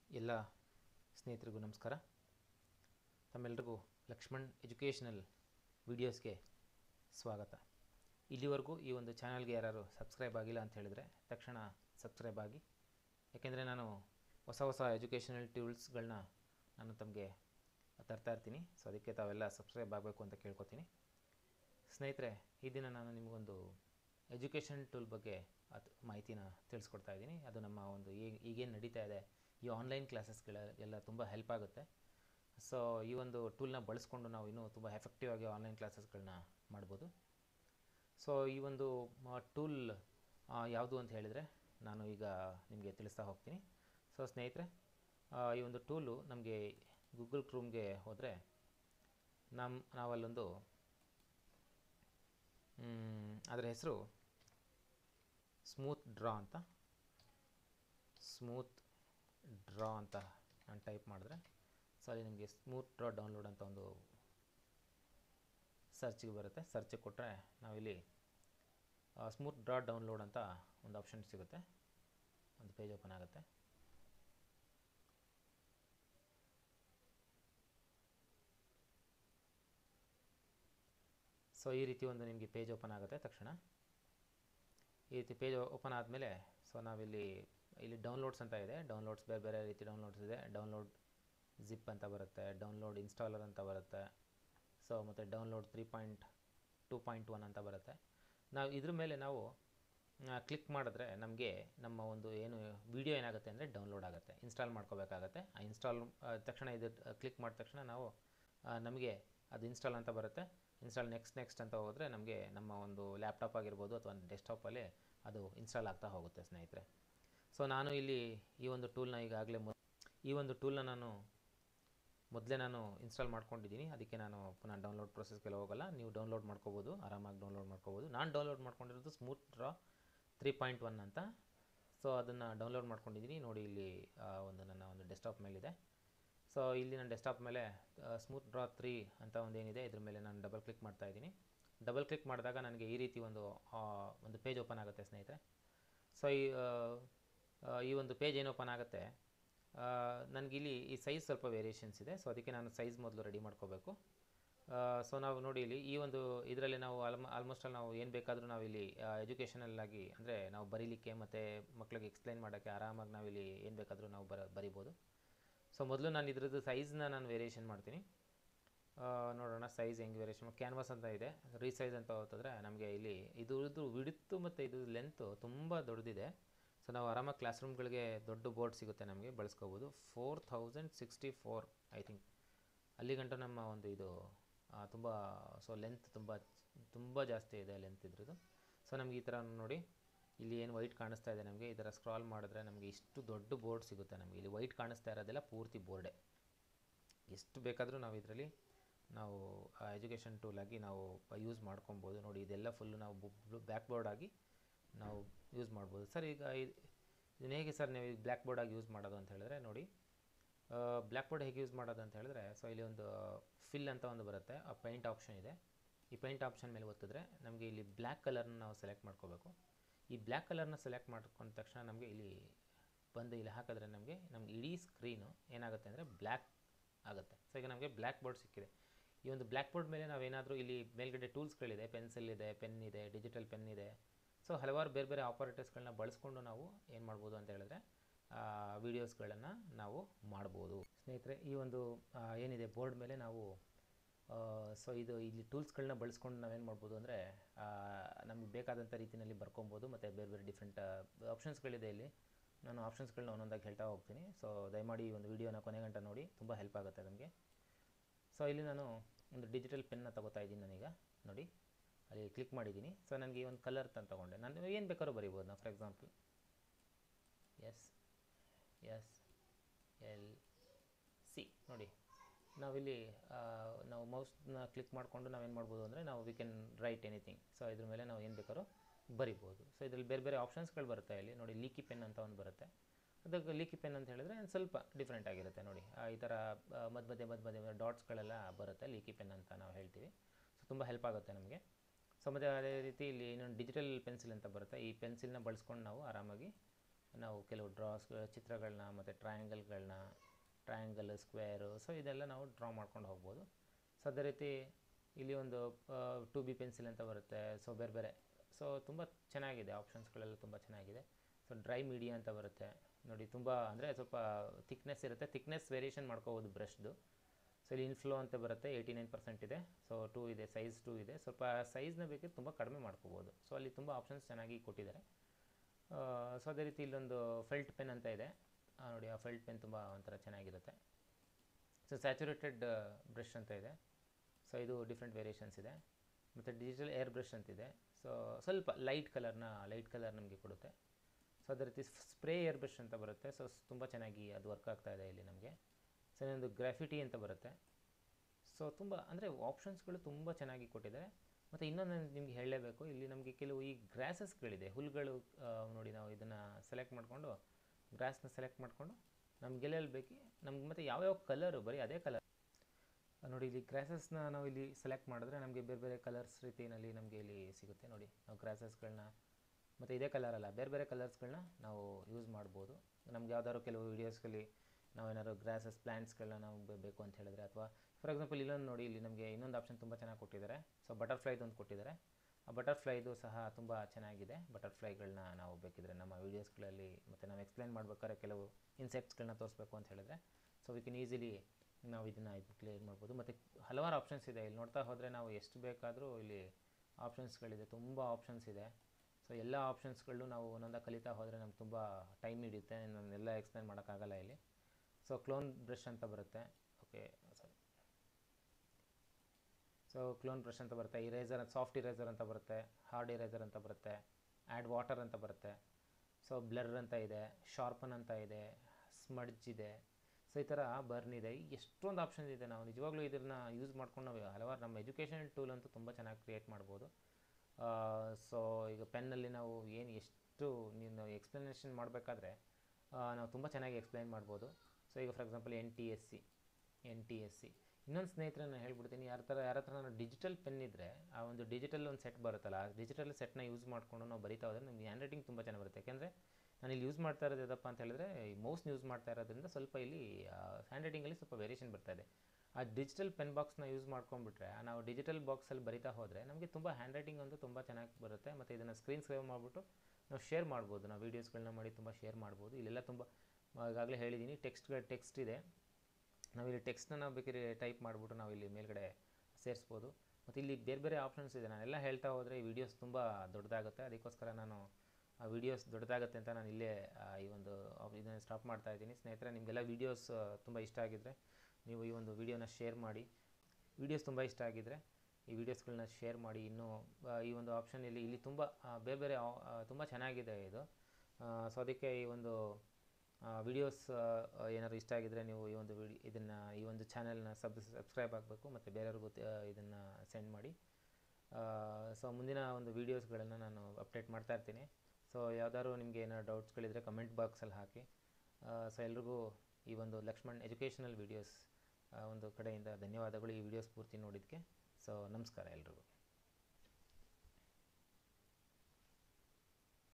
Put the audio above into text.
ಎಲ್ಲ ಸ್ನೇಹಿತರಿಗೂ ನಮಸ್ಕಾರ ತಮ್ಮೆಲ್ಲರಿಗೂ ಲಕ್ಷ್ಮಣ್ ಎಜುಕೇಷನಲ್ ವೀಡಿಯೋಸ್ಗೆ ಸ್ವಾಗತ ಇಲ್ಲಿವರೆಗೂ ಈ ಒಂದು ಚಾನಲ್ಗೆ ಯಾರು ಸಬ್ಸ್ಕ್ರೈಬ್ ಆಗಿಲ್ಲ ಅಂತ ಹೇಳಿದರೆ ತಕ್ಷಣ ಸಬ್ಸ್ಕ್ರೈಬ್ ಆಗಿ ಯಾಕೆಂದರೆ ನಾನು ಹೊಸ ಹೊಸ ಎಜುಕೇಷನಲ್ ಟೂಲ್ಸ್ಗಳನ್ನ ನಾನು ತಮಗೆ ತರ್ತಾ ಇರ್ತೀನಿ ಸೊ ಅದಕ್ಕೆ ತಾವೆಲ್ಲ ಸಬ್ಸ್ಕ್ರೈಬ್ ಆಗಬೇಕು ಅಂತ ಕೇಳ್ಕೊತೀನಿ ಸ್ನೇಹಿತರೆ ಈ ದಿನ ನಾನು ನಿಮಗೊಂದು ಎಜುಕೇಷನ್ ಟೂಲ್ ಬಗ್ಗೆ ಅದು ಮಾಹಿತಿನ ತಿಳಿಸ್ಕೊಡ್ತಾ ಇದ್ದೀನಿ ಅದು ನಮ್ಮ ಒಂದು ಈಗ ಈಗೇನು ನಡೀತಾ ಇದೆ ಈ ಆನ್ಲೈನ್ ಕ್ಲಾಸಸ್ಗಳ ಎಲ್ಲ ತುಂಬ ಹೆಲ್ಪ್ ಆಗುತ್ತೆ ಸೊ ಈ ಒಂದು ಟೂಲ್ನ ಬಳಸ್ಕೊಂಡು ನಾವು ಇನ್ನೂ ತುಂಬ ಎಫೆಕ್ಟಿವ್ ಆಗಿ ಆನ್ಲೈನ್ ಕ್ಲಾಸಸ್ಗಳನ್ನ ಮಾಡ್ಬೋದು ಸೊ ಈ ಒಂದು ಟೂಲ್ ಯಾವುದು ಅಂತ ಹೇಳಿದರೆ ನಾನು ಈಗ ನಿಮಗೆ ತಿಳಿಸ್ತಾ ಹೋಗ್ತೀನಿ ಸೊ ಸ್ನೇಹಿತರೆ ಆ, ಈ ಒಂದು ಟೂಲು ನಮಗೆ ಗೂಗಲ್ ಕ್ರೂಮ್ಗೆ ಹೋದರೆ ನಮ್ಮ ನಾವಲ್ಲೊಂದು ಮ್, ಅದರ ಹೆಸರು ಸ್ಮೂತ್ ಡ್ರಾ ಅಂತ ಸ್ಮೂತ್ ಡ್ರಾ ಅಂತ ನಾನು ಟೈಪ್ ಮಾಡಿದ್ರೆ ಸೊ ಅಲ್ಲಿ ನಿಮಗೆ ಸ್ಮೂತ್ ಡ್ರಾ ಡೌನ್ಲೋಡ್ ಅಂತ ಒಂದು ಸರ್ಚಿಗೆ ಬರುತ್ತೆ ಸರ್ಚಿಗೆ ಕೊಟ್ಟರೆ ನಾವಿಲ್ಲಿ ಸ್ಮೂತ್ ಡ್ರಾ ಡೌನ್ಲೋಡ್ ಅಂತ ಒಂದು ಆಪ್ಷನ್ ಸಿಗುತ್ತೆ ಒಂದು ಪೇಜ್ ಓಪನ್ ಆಗುತ್ತೆ ಸೊ ಈ ರೀತಿ ಒಂದು ನಿಮಗೆ ಪೇಜ್ ಓಪನ್ ಆಗುತ್ತೆ ತಕ್ಷಣ ಈ ರೀತಿ ಪೇಜ್ ಓಪನ್ ಆದಮೇಲೆ ಸೊ ನಾವಿಲ್ಲಿ ಇಲ್ಲಿ ಡೌನ್ಲೋಡ್ಸ್ ಅಂತ ಇದೆ ಡೌನ್ಲೋಡ್ಸ್ ಬೇರೆ ಬೇರೆ ರೀತಿ ಡೌನ್ಲೋಡ್ಸ್ ಇದೆ ಡೌನ್ಲೋಡ್ ಜಿಪ್ ಅಂತ ಬರುತ್ತೆ ಡೌನ್ಲೋಡ್ ಇನ್ಸ್ಟಾಲರ್ ಅಂತ ಬರುತ್ತೆ ಸೊ ಮತ್ತು download three point two point one ಅಂತ ಬರುತ್ತೆ ನಾವು ಇದ್ರ ಮೇಲೆ ನಾವು ಕ್ಲಿಕ್ ಮಾಡಿದ್ರೆ ನಮಗೆ ನಮ್ಮ ಒಂದು ಏನು ವಿಡಿಯೋ ಏನಾಗುತ್ತೆ ಅಂದರೆ ಡೌನ್ಲೋಡ್ ಆಗುತ್ತೆ ಇನ್ಸ್ಟಾಲ್ ಮಾಡ್ಕೋಬೇಕಾಗತ್ತೆ ಆ ಇನ್ಸ್ಟಾಲ್ ತಕ್ಷಣ ಇದು ಕ್ಲಿಕ್ ಮಾಡಿದ ತಕ್ಷಣ ನಾವು ಆ, ನಮಗೆ ಅದು ಇನ್ಸ್ಟಾಲ್ ಅಂತ ಬರುತ್ತೆ ಇನ್ಸ್ಟಾಲ್ ನೆಕ್ಸ್ಟ್ ನೆಕ್ಸ್ಟ್ ಅಂತ ಹೋದರೆ ನಮಗೆ ನಮ್ಮ ಒಂದು ಲ್ಯಾಪ್ಟಾಪ್ ಆಗಿರ್ಬೋದು ಅಥವಾ ಡೆಸ್ಕ್ಟಾಪಲ್ಲಿ ಅದು ಇನ್ಸ್ಟಾಲ್ ಆಗ್ತಾ ಹೋಗುತ್ತೆ ಸ್ನೇಹಿತರೆ ಸೊ ನಾನು ಇಲ್ಲಿ ಈ ಒಂದು ಟೂಲ್ನ ಈಗಾಗಲೇ ಮೊದ್ ಈ ಒಂದು ಟೂಲ್ನ ನಾನು ಮೊದಲೇ ನಾನು ಇನ್ಸ್ಟಾಲ್ ಮಾಡ್ಕೊಂಡಿದ್ದೀನಿ ಅದಕ್ಕೆ ನಾನು ಪುನಃ ಡೌನ್ಲೋಡ್ ಪ್ರೊಸೆಸ್ಗೆಲ್ಲ ಹೋಗಲ್ಲ ನೀವು ಡೌನ್ಲೋಡ್ ಮಾಡ್ಕೋಬೋದು ಆರಾಮಾಗಿ ಡೌನ್ಲೋಡ್ ಮಾಡ್ಕೋಬೋದು ನಾನು ಡೌನ್ಲೋಡ್ ಮಾಡ್ಕೊಂಡಿರೋದು smooth draw three point one ಅಂತ ಸೊ ಅದನ್ನು ಡೌನ್ಲೋಡ್ ಮಾಡ್ಕೊಂಡಿದ್ದೀನಿ ನೋಡಿ ಇಲ್ಲಿ ಆ, ಒಂದು ನನ್ನ ಒಂದು ಡೆಸ್ಕ್ಟಾಪ್ ಮೇಲಿದೆ ಸೊ ಇಲ್ಲಿ ನನ್ನ ಡೆಸ್ಕ್ಟಾಪ್ ಮೇಲೆ ಸ್ಮೂತ್ ಡ್ರಾ ತ್ರೀ ಅಂತ ಒಂದು ಏನಿದೆ ಇದ್ರ ಮೇಲೆ ನಾನು ಡಬಲ್ ಕ್ಲಿಕ್ ಮಾಡ್ತಾ ಇದ್ದೀನಿ ಡಬಲ್ ಕ್ಲಿಕ್ ಮಾಡಿದಾಗ ನನಗೆ ಈ ರೀತಿ ಒಂದು ಆ, ಒಂದು ಪೇಜ್ ಓಪನ್ ಆಗುತ್ತೆ ಸ್ನೇಹಿತರೆ ಸೊ ಈ ಆ, ಆ, ಈ ಒಂದು ಪೇಜ್ ಏನು ಓಪನ್ ಆಗುತ್ತೆ ನನಗಿಲ್ಲಿ ಈ ಸೈಜ್ ಸ್ವಲ್ಪ ವೇರಿಯೇಷನ್ಸ್ ಇದೆ ಸೊ ಅದಕ್ಕೆ ನಾನು ಸೈಜ್ ಮೊದಲು ರೆಡಿ ಮಾಡ್ಕೋಬೇಕು ಸೊ ನಾವು ನೋಡಿ ಇಲ್ಲಿ ಈ ಒಂದು ಇದರಲ್ಲಿ ನಾವು ಆಲ್ಮ ಆಲ್ಮೋಸ್ಟ್ ಆಲ್ ನಾವು ಏನು ಬೇಕಾದರೂ ನಾವಿಲ್ಲಿ ಎಜುಕೇಷನಲ್ ಆಗಿ ಅಂದರೆ ನಾವು ಬರೀಲಿಕ್ಕೆ ಮತ್ತು ಮಕ್ಕಳಿಗೆ ಎಕ್ಸ್ಪ್ಲೈನ್ ಮಾಡೋಕ್ಕೆ ಆರಾಮಾಗಿ ನಾವಿಲ್ಲಿ ಏನು ಬೇಕಾದರೂ ನಾವು ಬರ ಬರಿಬೋದು ಸೊ ಮೊದಲು ನಾನು ಇದ್ರದ್ದು ಸೈಜ್ನ ನಾನು ವೇರಿಯೇಷನ್ ಮಾಡ್ತೀನಿ ಆ, ನೋಡೋಣ ಸೈಜ್ ಹೆಂಗೆ ವೇರಿಯೇಷನ್ ಕ್ಯಾನ್ವಾಸ್ ಅಂತ ಇದೆ ರೀಸೈಜ್ ಅಂತ ಹೋದ್ರೆ ನಮಗೆ ಇಲ್ಲಿ ಇದ್ರದ್ದು ವಿಡಿತ್ತು ಮತ್ತು ಇದು ಲೆಂತು ತುಂಬ ದೊಡ್ಡದಿದೆ ಸೊ ನಾವು ಆರಾಮಾಗಿ ಕ್ಲಾಸ್ ರೂಮ್ಗಳಿಗೆ ದೊಡ್ಡ ಬೋರ್ಡ್ ಸಿಗುತ್ತೆ ನಮಗೆ ಬಳಸ್ಕೋಬೋದು four thousand sixty four I think ಅಲ್ಲಿಗಂಟ ನಮ್ಮ ಒಂದು ಇದು ತುಂಬ ಸೊ ಲೆಂತ್ ತುಂಬ ತುಂಬ ಜಾಸ್ತಿ ಇದೆ ಲೆಂತ್ ಇದ್ರದ್ದು ಸೊ ನಮ್ಗೆ ಈ ಥರ ನೋಡಿ ಇಲ್ಲಿ ಏನು ವೈಟ್ ಕಾಣಿಸ್ತಾ ಇದೆ ನಮಗೆ ಈ ಥರ ಸ್ಕ್ರಾಲ್ ಮಾಡಿದ್ರೆ ನಮಗೆ ಇಷ್ಟು ದೊಡ್ಡ ಬೋರ್ಡ್ ಸಿಗುತ್ತೆ ನಮಗೆ ಇಲ್ಲಿ ವೈಟ್ ಕಾಣಿಸ್ತಾ ಇರೋದೆಲ್ಲ ಪೂರ್ತಿ ಬೋರ್ಡೇ ಎಷ್ಟು ಬೇಕಾದರೂ ನಾವು ಇದರಲ್ಲಿ ನಾವು ಎಜುಕೇಷನ್ ಟೂಲ್ ಆಗಿ ನಾವು ಯೂಸ್ ಮಾಡ್ಕೊಬೋದು ನೋಡಿ ಇದೆಲ್ಲ ಫುಲ್ಲು ನಾವು ಬ್ಲ್ಯಾಕ್ ಬೋರ್ಡ್ ಆಗಿ ನಾವು ಯೂಸ್ ಮಾಡ್ಬೋದು ಸರ್ ಈಗ ಇದ್- ಇದನ್ನ ಹೇಗೆ ಸರ್ ನೀವು ಬ್ಲ್ಯಾಕ್ ಬೋರ್ಡ್ ಆಗಿ ಯೂಸ್ ಮಾಡೋದು ಅಂತ ಹೇಳಿದ್ರೆ ನೋಡಿ ಬ್ಲ್ಯಾಕ್ ಬೋರ್ಡ್ ಹೇಗೆ ಯೂಸ್ ಮಾಡೋದು ಅಂತ ಹೇಳಿದ್ರೆ ಸೊ ಇಲ್ಲಿ ಒಂದು ಫಿಲ್ ಅಂತ ಒಂದು ಬರುತ್ತೆ ಆ ಪೈಂಟ್ ಆಪ್ಷನ್ ಇದೆ ಈ ಪೈಂಟ್ ಆಪ್ಷನ್ ಮೇಲೆ ಒತ್ತಿದ್ರೆ ನಮಗೆ ಇಲ್ಲಿ ಬ್ಲ್ಯಾಕ್ ಕಲರ್ನ ನಾವು ಸೆಲೆಕ್ಟ್ ಮಾಡ್ಕೋಬೇಕು ಈ ಬ್ಲ್ಯಾಕ್ ಕಲರ್ನ ಸೆಲೆಕ್ಟ್ ಮಾಡ್ಕೊಂಡ ತಕ್ಷಣ ನಮಗೆ ಇಲ್ಲಿ ಬಂದು ಇಲ್ಲಿ ಹಾಕಿದ್ರೆ ನಮಗೆ ನಮ್ಗೆ ಇಡೀ ಸ್ಕ್ರೀನು ಏನಾಗುತ್ತೆ ಅಂದರೆ ಬ್ಲ್ಯಾಕ್ ಆಗುತ್ತೆ ಸೊ ಈಗ ನಮಗೆ ಬ್ಲ್ಯಾಕ್ ಬೋರ್ಡ್ ಸಿಕ್ಕಿದೆ ಈ ಒಂದು ಬ್ಲ್ಯಾಕ್ ಬೋರ್ಡ್ ಮೇಲೆ ನಾವೇನಾದರೂ ಇಲ್ಲಿ ಮೇಲ್ಗಡೆ ಟೂಲ್ಸ್ಗಳಿದೆ ಪೆನ್ಸಿಲ್ ಇದೆ ಪೆನ್ ಇದೆ ಡಿಜಿಟಲ್ ಪೆನ್ ಇದೆ ಸೊ ಹಲವಾರು ಬೇರೆ ಬೇರೆ ಆಪರೇಟರ್ಸ್ಗಳನ್ನ ಬಳಸ್ಕೊಂಡು ನಾವು ಏನು ಮಾಡ್ಬೋದು ಅಂತ ಹೇಳಿದ್ರೆ ವೀಡಿಯೋಸ್ಗಳನ್ನು ನಾವು ಮಾಡ್ಬೋದು ಸ್ನೇಹಿತರೆ ಈ ಒಂದು ಆ, ಏನಿದೆ ಬೋರ್ಡ್ ಮೇಲೆ ನಾವು ಸೊ ಇದು ಇಲ್ಲಿ ಟೂಲ್ಸ್ಗಳನ್ನ ಬಳಸ್ಕೊಂಡು ನಾವೇನು ಮಾಡ್ಬೋದು ಅಂದರೆ ನಮಗೆ ಬೇಕಾದಂಥ ರೀತಿಯಲ್ಲಿ ಬರ್ಕೊಬೋದು ಮತ್ತು ಬೇರೆ ಬೇರೆ ಡಿಫ್ರೆಂಟ್ ಆಪ್ಷನ್ಸ್ಗಳಿದೆ ಇಲ್ಲಿ ನಾನು ಆಪ್ಷನ್ಸ್ಗಳನ್ನ ಒಂದೊಂದಾಗಿ ಹೇಳ್ತಾ ಹೋಗ್ತೀನಿ ಸೊ ದಯಮಾಡಿ ಈ ಒಂದು ವಿಡಿಯೋನ ಕೊನೆ ಗಂಟ ನೋಡಿ ತುಂಬ ಹೆಲ್ಪ್ ಆಗುತ್ತೆ ನಮಗೆ ಸೊ ಇಲ್ಲಿ ನಾನು ಒಂದು ಡಿಜಿಟಲ್ ಪೆನ್ನ ತಗೋತಾ ಇದ್ದೀನಿ ನಾನೀಗ ನೋಡಿ ಅಲ್ಲಿ ಕ್ಲಿಕ್ ಮಾಡಿದ್ದೀನಿ ಸೊ ನನಗೆ ಈ ಒಂದು ಕಲರ್ ತಂದು ತೊಗೊಂಡೆ ನಾನು ಏನು ಬೇಕಾದ್ರೂ ಬರಿಬೋದು ನಾನು for example S S L C ನೋಡಿ ನಾವಿಲ್ಲಿ ಆ, ನಾವು ಮೌಸ್ನ ಕ್ಲಿಕ್ ಮಾಡಿಕೊಂಡು ನಾವೇನು ಮಾಡ್ಬೋದು ಅಂದರೆ ನಾವು we can write anything so ಇದ್ರ ಮೇಲೆ ನಾವು ಏನು ಬೇಕಾದ್ರೂ ಬರಿಬೋದು ಸೊ ಇದರಲ್ಲಿ ಬೇರೆ ಬೇರೆ ಆಪ್ಷನ್ಸ್ಗಳು ಬರುತ್ತೆ ಇಲ್ಲಿ ನೋಡಿ ಲೀಕಿ ಪೆನ್ ಅಂತ ಒಂದು ಬರುತ್ತೆ ಅದಕ್ಕೆ ಲೀಕಿ ಪೆನ್ ಅಂತ ಹೇಳಿದ್ರೆ ಒಂದು ಸ್ವಲ್ಪ ಡಿಫ್ರೆಂಟ್ ಆಗಿರುತ್ತೆ ನೋಡಿ ಆ, ಈ ಥರ ಆ, ಮಧ್ಯ ಮಧ್ಯೆ ಮಧ್ಯ ಮಧ್ಯೆ ಡಾಟ್ಸ್ಗಳೆಲ್ಲ ಬರುತ್ತೆ ಲೀಕಿ ಪೆನ್ ಅಂತ ನಾವು ಹೇಳ್ತೀವಿ ಸೊ ತುಂಬ ಹೆಲ್ಪ್ ಆಗುತ್ತೆ ನಮಗೆ ಸೊ ಮತ್ತು ಅದೇ ರೀತಿ ಇಲ್ಲಿ ಇನ್ನೊಂದು ಡಿಜಿಟಲ್ ಪೆನ್ಸಿಲ್ ಅಂತ ಬರುತ್ತೆ ಈ ಪೆನ್ಸಿಲ್ನ ಬಳಸ್ಕೊಂಡು ನಾವು ಆರಾಮಾಗಿ ನಾವು ಕೆಲವು ಡ್ರಾಸ್ ಚಿತ್ರಗಳನ್ನ ಮತ್ತು ಟ್ರಯಾಂಗಲ್ಗಳನ್ನ ಟ್ರಯಾಂಗಲ್ ಸ್ಕ್ವೇರು ಸೊ ಇದೆಲ್ಲ ನಾವು ಡ್ರಾ ಮಾಡ್ಕೊಂಡು ಹೋಗ್ಬೋದು ಸೊ ಅದೇ ರೀತಿ ಇಲ್ಲಿ ಒಂದು ಟು ಬಿ ಪೆನ್ಸಿಲ್ ಅಂತ ಬರುತ್ತೆ ಸೊ ಬೇರೆ ಬೇರೆ ಸೊ ತುಂಬ ಚೆನ್ನಾಗಿದೆ ಆಪ್ಷನ್ಸ್ಗಳೆಲ್ಲ ತುಂಬ ಚೆನ್ನಾಗಿದೆ ಸೊ ಡ್ರೈ ಮೀಡಿಯಾ ಅಂತ ಬರುತ್ತೆ ನೋಡಿ ತುಂಬ ಅಂದರೆ ಸ್ವಲ್ಪ ಥಿಕ್ನೆಸ್ ಇರುತ್ತೆ ಥಿಕ್ನೆಸ್ ವೇರಿಯೇಷನ್ ಮಾಡ್ಕೋಬೋದು ಬ್ರಷ್ದು ಸೊ ಇಲ್ಲಿ ಇನ್ಫ್ಲೋ ಅಂತ ಬರುತ್ತೆ ಏಯ್ಟಿ ನೈನ್ ಪರ್ಸೆಂಟ್ ಇದೆ ಸೊ ಟೂ ಇದೆ ಸೈಜ್ ಟೂ ಇದೆ ಸ್ವಲ್ಪ ಸೈಜ್ನ ಬೇಕಿದ್ರೆ ತುಂಬ ಕಡಿಮೆ ಮಾಡ್ಕೋಬೋದು ಸೊ ಅಲ್ಲಿ ತುಂಬ ಆಪ್ಷನ್ಸ್ ಚೆನ್ನಾಗಿ ಕೊಟ್ಟಿದ್ದಾರೆ ಸೊ ಅದೇ ರೀತಿ ಇಲ್ಲೊಂದು ಫೆಲ್ಟ್ ಪೆನ್ ಅಂತ ಇದೆ ಆ, ನೋಡಿ ಆ ಫೆಲ್ಟ್ ಪೆನ್ ತುಂಬ ಒಂಥರ ಚೆನ್ನಾಗಿರುತ್ತೆ ಸೊ ಸ್ಯಾಚುರೇಟೆಡ್ ಬ್ರಷ್ ಅಂತ ಇದೆ ಸೊ ಇದು ಡಿಫ್ರೆಂಟ್ ವೇರಿಯೇಷನ್ಸ್ ಇದೆ ಮತ್ತು ಡಿಜಿಟಲ್ ಏರ್ ಬ್ರಷ್ ಅಂತಿದೆ ಸೊ ಸ್ವಲ್ಪ ಲೈಟ್ ಕಲರ್ನ ಲೈಟ್ ಕಲರ್ ನಮಗೆ ಕೊಡುತ್ತೆ ಸೊ ಅದೇ ರೀತಿ ಸ್ಪ್ರೇ ಏರ್ ಬ್ರಷ್ ಅಂತ ಬರುತ್ತೆ ಸೊ ತುಂಬ ಚೆನ್ನಾಗಿ ಅದು ವರ್ಕ್ ಆಗ್ತಾ ಇದೆ ಇಲ್ಲಿ ನಮಗೆ ಸೊ ಇನ್ನೊಂದು ಗ್ರಾಫಿಟಿ ಅಂತ ಬರುತ್ತೆ ಸೊ ತುಂಬ ಅಂದರೆ ಆಪ್ಷನ್ಸ್ಗಳು ತುಂಬ ಚೆನ್ನಾಗಿ ಕೊಟ್ಟಿದ್ದಾರೆ ಮತ್ತು ಇನ್ನೊಂದು ನಾನು ನಿಮಗೆ ಹೇಳಲೇಬೇಕು ಇಲ್ಲಿ ನಮಗೆ ಕೆಲವು ಈ ಗ್ರಾಸಸ್ಗಳಿದೆ ಹುಲ್ಗಳು ಆ, ನೋಡಿ ನಾವು ಇದನ್ನು ಸೆಲೆಕ್ಟ್ ಮಾಡಿಕೊಂಡು ಗ್ರಾಸ್ನ ಸೆಲೆಕ್ಟ್ ಮಾಡಿಕೊಂಡು ನಮಗೆಲ್ಲೆಲ್ಲಿ ಬೇಕು ನಮ್ಗೆ ಮತ್ತು ಯಾವ್ಯಾವ ಕಲರು ಬರೀ ಅದೇ ಕಲರ್ ನೋಡಿ ಇಲ್ಲಿ ಗ್ರಾಸಸ್ನ ನಾವು ಇಲ್ಲಿ ಸೆಲೆಕ್ಟ್ ಮಾಡಿದ್ರೆ ನಮಗೆ ಬೇರೆ ಬೇರೆ ಕಲರ್ಸ್ ರೀತಿಯಲ್ಲಿ ನಮಗೆ ಇಲ್ಲಿ ಸಿಗುತ್ತೆ ನೋಡಿ ನಾವು ಗ್ರಾಸಸ್ಗಳನ್ನ ಮತ್ತು ಇದೇ ಕಲರ್ ಅಲ್ಲ ಬೇರೆ ಬೇರೆ ಕಲರ್ಸ್ಗಳನ್ನ ನಾವು ಯೂಸ್ ಮಾಡ್ಬೋದು ನಮ್ಗೆ ಯಾವ್ದಾದ್ರು ಕೆಲವು ವೀಡಿಯೋಸ್ಗಳಲ್ಲಿ ನಾವು ಏನಾದ್ರು ಗ್ರಾಸಸ್ ಪ್ಲ್ಯಾಂಟ್ಸ್ಗಳನ್ನ ನಾವು ಬೆ- ಬೇಕು ಅಂತ ಹೇಳಿದ್ರೆ ಅಥವಾ ಫಾರ್ ಎಕ್ಸಾಂಪಲ್ ಇಲ್ಲೊಂದು ನೋಡಿ ಇಲ್ಲಿ ನಮಗೆ ಇನ್ನೊಂದು ಆಪ್ಷನ್ ತುಂಬ ಚೆನ್ನಾಗಿ ಕೊಟ್ಟಿದ್ದಾರೆ ಸೊ ಬಟರ್ಫ್ಲೈದು ಒಂದು ಕೊಟ್ಟಿದ್ದಾರೆ ಆ ಬಟರ್ಫ್ಲೈದು ಸಹ ತುಂಬ ಚೆನ್ನಾಗಿದೆ ಬಟರ್ಫ್ಲೈಗಳನ್ನ ನಾವು ಬೇಕಿದ್ರೆ ನಮ್ಮ ವೀಡಿಯೋಸ್ಗಳಲ್ಲಿ ಮತ್ತು ನಾವು ಎಕ್ಸ್ಪ್ಲೈನ್ ಮಾಡ್ಬೇಕಾದ್ರೆ ಕೆಲವು ಇನ್ಸೆಕ್ಟ್ಸ್ಗಳನ್ನ ತೋರಿಸ್ಬೇಕು ಅಂತ ಹೇಳಿದ್ರೆ ಸೊ ವಿ ಕೆನ್ ಈಸಿಲಿ ನಾವು ಇದನ್ನು ಇದು ಕ್ಲಿಯರ್ ಮಾಡ್ಬೋದು ಮತ್ತು ಹಲವಾರು ಆಪ್ಷನ್ಸ್ ಇದೆ ಇಲ್ಲಿ ನೋಡ್ತಾ ಹೋದರೆ ನಾವು ಎಷ್ಟು ಬೇಕಾದರೂ ಇಲ್ಲಿ ಆಪ್ಷನ್ಸ್ಗಳಿದೆ ತುಂಬ ಆಪ್ಷನ್ಸ್ ಇದೆ ಸೊ ಎಲ್ಲ ಆಪ್ಷನ್ಸ್ಗಳು ನಾವು ಒಂದೊಂದಾಗಿ ಕಲಿತಾ ಹೋದರೆ ನಮ್ಗೆ ತುಂಬ ಟೈಮ್ ಹಿಡಿಯುತ್ತೆ ನಾನೆಲ್ಲ ಎಕ್ಸ್ಪ್ಲೈನ್ ಮಾಡೋಕ್ಕಾಗಲ್ಲ ಇಲ್ಲಿ ಸೊ ಕ್ಲೋನ್ ಬ್ರಷ್ ಅಂತ ಬರುತ್ತೆ okay sorry so clone brush ಅಂತ ಬರುತ್ತೆ ಇರೇಸರ್ ಸಾಫ್ಟ್ ಇರೇಸರ್ ಅಂತ ಬರುತ್ತೆ ಹಾರ್ಡ್ ಇರೇಸರ್ ಅಂತ ಬರುತ್ತೆ ಆ್ಯಡ್ ವಾಟರ್ ಅಂತ ಬರುತ್ತೆ ಸೊ ಬ್ಲರ್ ಅಂತ ಇದೆ ಶಾರ್ಪನ್ ಅಂತ ಇದೆ ಸ್ಮಡ್ಜ್ ಇದೆ ಸೊ ಈ ಥರ ಬರ್ನ್ ಇದೆ ಎಷ್ಟೊಂದು ಆಪ್ಷನ್ ಇದೆ ನಾವು ನಿಜವಾಗ್ಲೂ ಇದನ್ನು ಯೂಸ್ ಮಾಡ್ಕೊಂಡು ನಾವು ಹಲವಾರು ನಮ್ಮ ಎಜುಕೇಷನಲ್ ಟೂಲ್ ಅಂತೂ ತುಂಬ ಚೆನ್ನಾಗಿ ಕ್ರಿಯೇಟ್ ಮಾಡ್ಬೋದು ಸೊ ಈಗ ಪೆನ್ನಲ್ಲಿ ನಾವು ಏನು ಎಷ್ಟು ನೀನು ಎಕ್ಸ್ಪ್ಲನೇಷನ್ ಮಾಡಬೇಕಾದ್ರೆ ನಾವು ತುಂಬ ಚೆನ್ನಾಗಿ ಎಕ್ಸ್ಪ್ಲೈನ್ ಮಾಡ್ಬೋದು ಸೊ ಈಗ for example N T S C N T S C ಇನ್ನೊಂದು ಸ್ನೇಹಿತರೆ ನಾನು ಹೇಳ್ಬಿಡ್ತೀನಿ ಯಾರ ಥರ ಯಾರ ಹತ್ರ ನಾನು ಡಿಜಿಟಲ್ ಪೆನ್ ಇದ್ದರೆ ಆ ಒಂದು ಡಿಜಿಟಲ್ ಒಂದು ಸೆಟ್ ಬರುತ್ತಲ್ಲ ಆ ಡಿಜಿಟಲ್ ಸೆಟ್ನ ಯೂಸ್ ಮಾಡಿಕೊಂಡು ನಾವು ಬರಿತಾ ಹೋದರೆ ನಮಗೆ ಹ್ಯಾಂಡ್ ರೈಟಿಂಗ್ ತುಂಬ ಚೆನ್ನಾಗಿ ಬರುತ್ತೆ ಯಾಕೆಂದರೆ ನಾನು ಇಲ್ಲಿ ಯೂಸ್ ಮಾಡ್ತಾ ಇರೋದು ಯಾವುದಪ್ಪ ಅಂತ ಹೇಳಿದ್ರೆ ಈ ಮೌಸ್ನ ಯೂಸ್ ಮಾಡ್ತಾ ಇರೋದ್ರಿಂದ ಸ್ವಲ್ಪ ಇಲ್ಲಿ ಹ್ಯಾಂಡ್ ರೈಟಿಂಗಲ್ಲಿ ಸ್ವಲ್ಪ ವೇರಿಯೇಷನ್ ಬರ್ತಾ ಇದೆ ಆ ಡಿಜಿಟಲ್ ಪೆನ್ ಬಾಕ್ಸ್ನ ಯೂಸ್ ಮಾಡ್ಕೊಂಡ್ಬಿಟ್ರೆ ನಾವು ಡಿಜಿಟಲ್ ಬಾಕ್ಸಲ್ಲಿ ಬರಿತಾ ಹೋದರೆ ನಮಗೆ ತುಂಬ ಹ್ಯಾಂಡ್ ರೈಟಿಂಗ್ ಒಂದು ತುಂಬ ಚೆನ್ನಾಗಿ ಬರುತ್ತೆ ಮತ್ತು ಇದನ್ನು ಸ್ಕ್ರೀನ್ ಸೇವ್ ಮಾಡಿಬಿಟ್ಟು ನಾವು ಶೇರ್ ಮಾಡ್ಬೋದು ನಾವು ವೀಡಿಯೋಸ್ಗಳನ್ನ ಮಾಡಿ ತುಂಬ ಶೇರ್ ಮಾಡ್ಬೋದು ಇಲ್ಲೆಲ್ಲ ತುಂಬ ಈಗಾಗಲೇ ಹೇಳಿದ್ದೀನಿ ಟೆಕ್ಸ್ಟ್ಗಳು ಟೆಕ್ಸ್ಟ್ ಇದೆ ನಾವಿಲ್ಲಿ ಟೆಕ್ಸ್ಟ್ನ ನಾವು ಬೇಕಾದ್ರೆ ಟೈಪ್ ಮಾಡಿಬಿಟ್ಟು ನಾವು ಇಲ್ಲಿ ಮೇಲ್ಗಡೆ ಸೇರಿಸ್ಬೋದು ಮತ್ತು ಇಲ್ಲಿ ಬೇರೆ ಬೇರೆ ಆಪ್ಷನ್ಸ್ ಇದೆ ನಾನೆಲ್ಲ ಹೇಳ್ತಾ ಹೋದರೆ ಈ ವಿಡಿಯೋಸ್ ತುಂಬ ದೊಡ್ಡದಾಗುತ್ತೆ ಅದಕ್ಕೋಸ್ಕರ ನಾನು ಆ ವಿಡಿಯೋಸ್ ದೊಡ್ಡದಾಗುತ್ತೆ ಅಂತ ನಾನು ಇಲ್ಲೇ ಆ, ಈ ಒಂದು ಇದನ್ನು ಸ್ಟಾಪ್ ಮಾಡ್ತಾ ಇದ್ದೀನಿ ಸ್ನೇಹಿತರೆ ನಿಮಗೆಲ್ಲ ವೀಡಿಯೋಸ್ ತುಂಬ ಇಷ್ಟ ಆಗಿದ್ದರೆ ನೀವು ಈ ಒಂದು ವಿಡಿಯೋನ ಶೇರ್ ಮಾಡಿ ವೀಡಿಯೋಸ್ ತುಂಬ ಇಷ್ಟ ಆಗಿದ್ದರೆ ಈ ವಿಡಿಯೋಸ್ಗಳನ್ನ ಶೇರ್ ಮಾಡಿ ಇನ್ನೂ ಆ, ಈ ಒಂದು ಆಪ್ಷನ್ ಇಲ್ಲಿ ಇಲ್ಲಿ ತುಂಬ ಆ, ಬೇರೆ ಬೇರೆ ತುಂಬ ಚೆನ್ನಾಗಿದೆ ಇದು ಸೊ ಅದಕ್ಕೆ ಈ ಒಂದು ವಿಡಿಯೋಸ್ ಏನಾದ್ರು ಇಷ್ಟ ಆಗಿದ್ದರೆ ನೀವು ಈ ಒಂದು ವಿಡಿ ಇದನ್ನು ಈ ಒಂದು ಚಾನೆಲ್ನ ಸಬ್ ಸಬ್ಸ್ಕ್ರೈಬ್ ಆಗಬೇಕು ಮತ್ತು ಬೇರೆಯವ್ರಿಗೂ ಇದನ್ನು ಸೆಂಡ್ ಮಾಡಿ ಸೊ ಮುಂದಿನ ಒಂದು ವೀಡಿಯೋಸ್ಗಳನ್ನು ನಾನು ಅಪ್ಡೇಟ್ ಮಾಡ್ತಾ ಇರ್ತೀನಿ ಸೊ ಯಾವ್ದಾದ್ರು ನಿಮಗೆ ಏನಾದ್ರು ಡೌಟ್ಸ್ಗಳಿದ್ರೆ ಕಮೆಂಟ್ ಬಾಕ್ಸಲ್ಲಿ ಹಾಕಿ ಸೊ ಎಲ್ರಿಗೂ ಈ ಒಂದು ಲಕ್ಷ್ಮಣ್ ಎಜುಕೇಷನಲ್ ವೀಡಿಯೋಸ್ ಒಂದು ಕಡೆಯಿಂದ ಧನ್ಯವಾದಗಳು ಈ ವಿಡಿಯೋಸ್ ಪೂರ್ತಿ ನೋಡಿದ್ದಕ್ಕೆ ಸೊ ನಮಸ್ಕಾರ ಎಲ್ರಿಗೂ